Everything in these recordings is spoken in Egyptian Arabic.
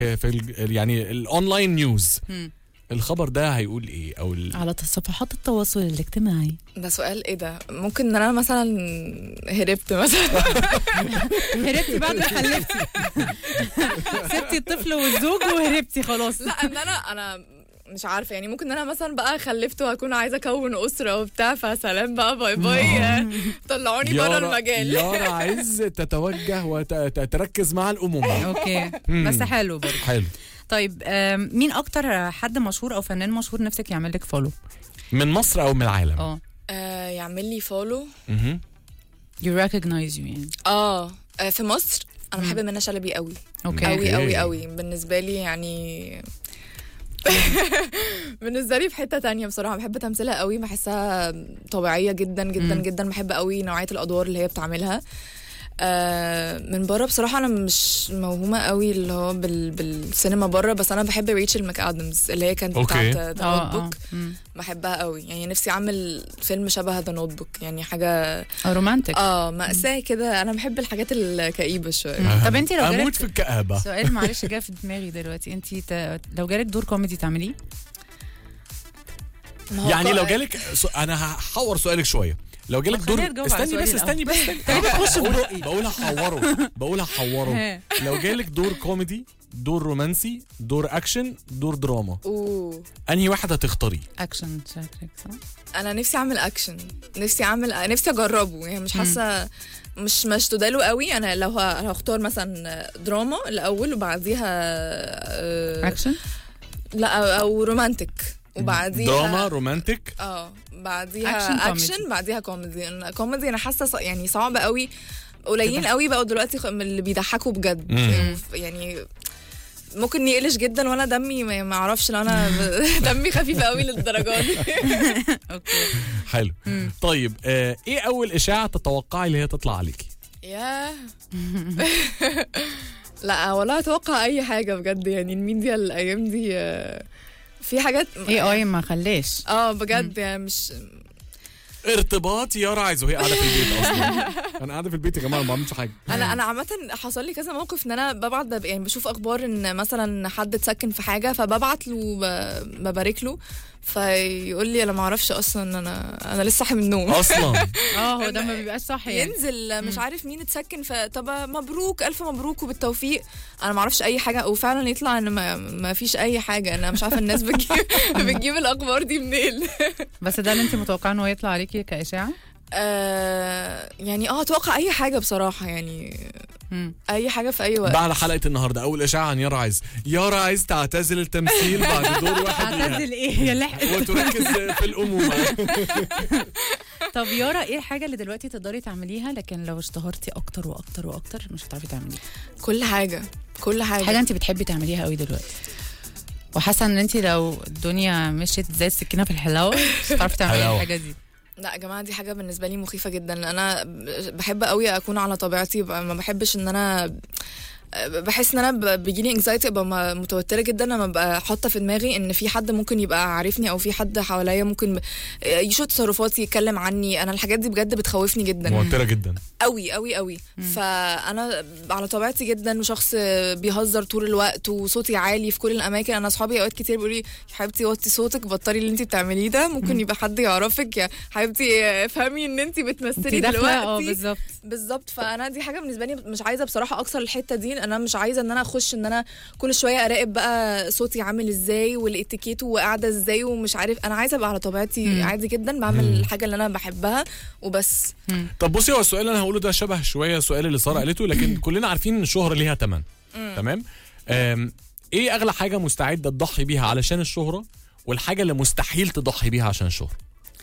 في ال- يعني الاونلاين نيوز مم. الخبر ده هيقول ايه او ال... على صفحات التواصل الاجتماعي ده سؤال ايه ده ممكن ان انا مثلا هربت مثلا هربتي بعد ما خلفتي سبتي الطفل والزوج وهربتي خلاص لا ان انا انا مش عارفه يعني ممكن ان انا مثلا بقى خلفت وهكون عايزه اكون اسره وبتاع فسلام بقى باي باي طلعوني بره يارا المجال يارا عايز تتوجه وتركز مع الامومه اوكي مم. بس حلو برضه حلو طيب آم، مين اكتر حد مشهور او فنان مشهور نفسك يعمل لك فولو من مصر او من العالم اه آه يعمل لي فولو مهم. you recognize you يعني اه آه، في مصر انا بحب منى شلبي قوي اوكي قوي أوكي. قوي قوي بالنسبه لي يعني بالنسبه لي في حته تانية بصراحه بحب تمثيلها قوي بحسها طبيعيه جدا جدا مم. جدا بحب قوي نوعيه الادوار اللي هي بتعملها آه من بره بصراحه انا مش موهومه قوي اللي هو بال بالسينما بره بس انا بحب ريتشل ماك ادمز اللي هي كانت أوكي. بتاعت ذا اه نوت اه بوك مم. بحبها قوي يعني نفسي اعمل فيلم شبه ذا نوت بوك يعني حاجه آه، رومانتك اه مأساة كده انا بحب الحاجات الكئيبه شويه طب انت لو اموت جالك في الكآبه سؤال معلش جه في دماغي دلوقتي انت ت... لو جالك دور كوميدي تعمليه ما هو يعني لو قا- جالك سو... انا هحور سؤالك شويه لو جالك طب دور خلينا نجاوب على استني بس سؤالي استني بس خلينا نخش في بقول بقي. بقول هحوره بقول هحوره ها. لو جالك دور كوميدي دور رومانسي دور اكشن دور دراما اوه انهي واحد هتختاريه اكشن شكلك صح انا نفسي اعمل اكشن نفسي اعمل نفسي اجربه يعني مش حاسه مش مشدوده له قوي انا لو ه- هختار مثلا دراما الاول وبعديها آه، اكشن لا أو- او رومانتك وبعديها دراما رومانتك اه بعديها أكشن اكشن, كوميدي. بعديها كوميدي أنا- كوميدي انا حاسه ص- يعني صعب قوي قليلين قوي بقوا دلوقتي خ- من اللي بيضحكوا بجد مم. يعني ممكن يقلش جدا وانا دمي ما ما اعرفش لو انا ب- دمي خفيف قوي للدرجه دي اوكي حلو طيب آه ايه اول اشاعه تتوقعي اللي هي تطلع عليكي ياه لا ولا اتوقع اي حاجه بجد يعني الميديا الايام دي آه، في حاجات اي اي ما خلاش اه بجد يعني مش ارتباط يارا عايزه وهي قاعده في البيت اصلا انا قاعده في البيت يا جماعه ما بعملش حاجه انا انا عامه حصل لي كذا موقف ان انا ببعت بب- يعني بشوف اخبار ان مثلا حد اتسكن في حاجه فببعت له ب- ببارك له فيقول لي انا ما اعرفش اصلا ان انا انا لسه صاحي من النوم اصلا اه هو ده ما بيبقاش صح يعني ينزل مش عارف مين اتسكن ف طب مبروك الف مبروك وبالتوفيق انا ما اعرفش اي حاجه وفعلا يطلع ان ما, ما فيش اي حاجه انا مش عارفه الناس بتجيب بتجيب الاخبار دي منين بس ده اللي انت متوقعه ان هو يطلع عليكي كاشاعه آه يعني اه اتوقع اي حاجه بصراحه يعني مم. اي حاجه في اي وقت بعد حلقه النهارده اول اشاعه عن يارا عايز يارا عايز تعتزل التمثيل بعد دور واحد ليها اعتزل ايه يا لحق وتركز في الامومه طب يارا ايه الحاجه اللي دلوقتي تقدري تعمليها لكن لو اشتهرتي اكتر واكتر واكتر مش هتعرفي تعمليها كل حاجه كل حاجه حاجه انت بتحبي تعمليها قوي دلوقتي وحاسه ان انت لو الدنيا مشيت زي السكينه في الحلاوه مش هتعرفي تعملي حلاوة. الحاجه دي لا يا جماعه دي حاجه بالنسبه لي مخيفه جدا لأن انا بحب قوي اكون على طبيعتي ب- ما بحبش ان انا بحس ان انا ب- بيجيلي انكزايتي ابقى م- متوتره جدا لما ابقى حاطه في دماغي ان في حد ممكن يبقى عارفني او في حد حواليا ممكن يشوف تصرفاتي يتكلم عني انا الحاجات دي بجد بتخوفني جدا موتره جدا قوي قوي قوي فانا على طبيعتي جدا وشخص بيهزر طول الوقت وصوتي عالي في كل الاماكن انا اصحابي اوقات كتير بيقولوا لي يا حبيبتي وطي صوتك بطلي اللي انت بتعمليه ده ممكن يبقى حد يعرفك يا حبيبتي افهمي ان انت بتمثلي انت داخله اه دلوقتي بالظبط بالظبط فانا دي حاجه بالنسبه لي مش عايزه بصراحه اكسر الحته دي انا مش عايزه ان انا اخش ان انا كل شويه اراقب بقى صوتي عامل ازاي والاتيكيت وقاعده ازاي ومش عارف انا عايزه ابقى على طبيعتي مم. عادي جدا بعمل الحاجه اللي انا بحبها وبس طب بصي هو السؤال اللي انا هقوله ده شبه شويه السؤال اللي ساره قالته لكن كلنا عارفين ان الشهره ليها ثمن تمام أم، ايه اغلى حاجه مستعده تضحي بيها علشان الشهره والحاجه اللي مستحيل تضحي بيها عشان الشهره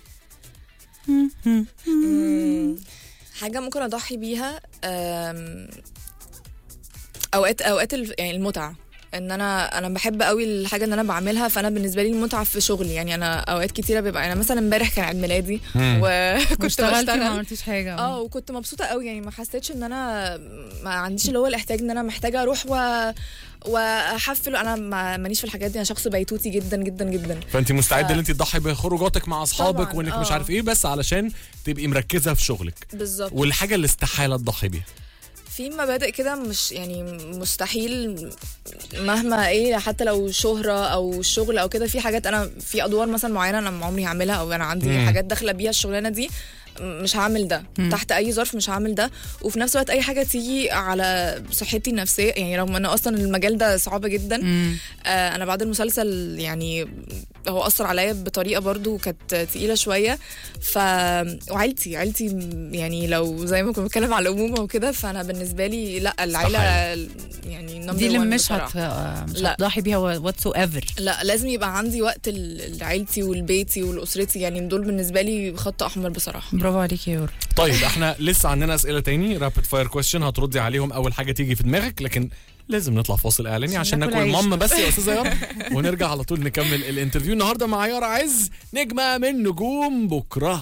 حاجة ممكن أضحي بيها أم، أوقات أوقات الف- يعني المتعة ان انا انا بحب قوي الحاجه اللي انا بعملها فانا بالنسبه لي المتعه في شغلي يعني انا اوقات كتيره بيبقى انا مثلا امبارح كان عيد ميلادي مم. وكنت اشتغلتي ما بشتغل عملتيش حاجه اه وكنت مبسوطه قوي يعني ما حسيتش ان انا ما عنديش اللي هو الاحتياج ان انا محتاجه اروح و واحفل انا ما- ماليش في الحاجات دي انا شخص بيتوتي جدا جدا جدا فانت مستعده ان انت تضحي بخروجاتك مع اصحابك طبعاً، وانك مش آه. عارف ايه بس علشان تبقي مركزه في شغلك بالظبط والحاجه اللي استحاله تضحي بيها في مبادئ كده مش يعني مستحيل مهما ايه حتى لو شهرة او شغل او كده في حاجات انا في ادوار مثلا معينة انا عمري هعملها او انا عندي مم. حاجات داخلة بيها الشغلانة دي مش هعمل ده مم. تحت اي ظرف مش هعمل ده وفي نفس الوقت اي حاجه تيجي على صحتي النفسيه يعني رغم ان اصلا المجال ده صعب جدا مم. آه انا بعد المسلسل يعني هو اثر عليا بطريقه برضو كانت تقيله شويه ف وعيلتي عيلتي يعني لو زي ما كنا بنتكلم على الامومه وكده فانا بالنسبه لي لا العيله يعني number دي اللي one مش بصراحة. هت مش لا. هتضحي بيها واتس ايفر لا لازم يبقى عندي وقت ل- لعيلتي ولبيتي ولاسرتي يعني دول بالنسبه لي خط احمر بصراحه برافو عليك يا يورا طيب احنا لسه عندنا اسئله تاني رابid فاير كويستشن هتردي عليهم اول حاجه تيجي في دماغك لكن لازم نطلع فاصل اعلاني عشان ناكل ناكل عيش. ماما بس يا استاذه يارا ونرجع على طول نكمل الانترفيو النهارده مع يارا عز نجمه من نجوم بكره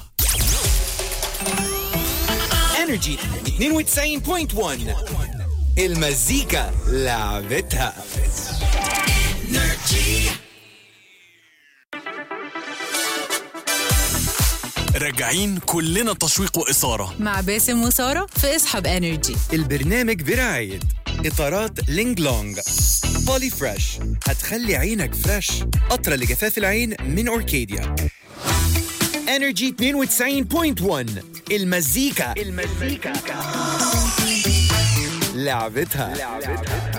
انرجي 92.1 المزيكا لعبتها راجعين كلنا تشويق واثاره مع باسم وساره في اسحب انرجي البرنامج برعاية إطارات لينج لونج بولي فريش هتخلي عينك فريش قطرة لجفاف العين من أوركيديا انرجي 92.1 المزيكا المزيكا لعبتها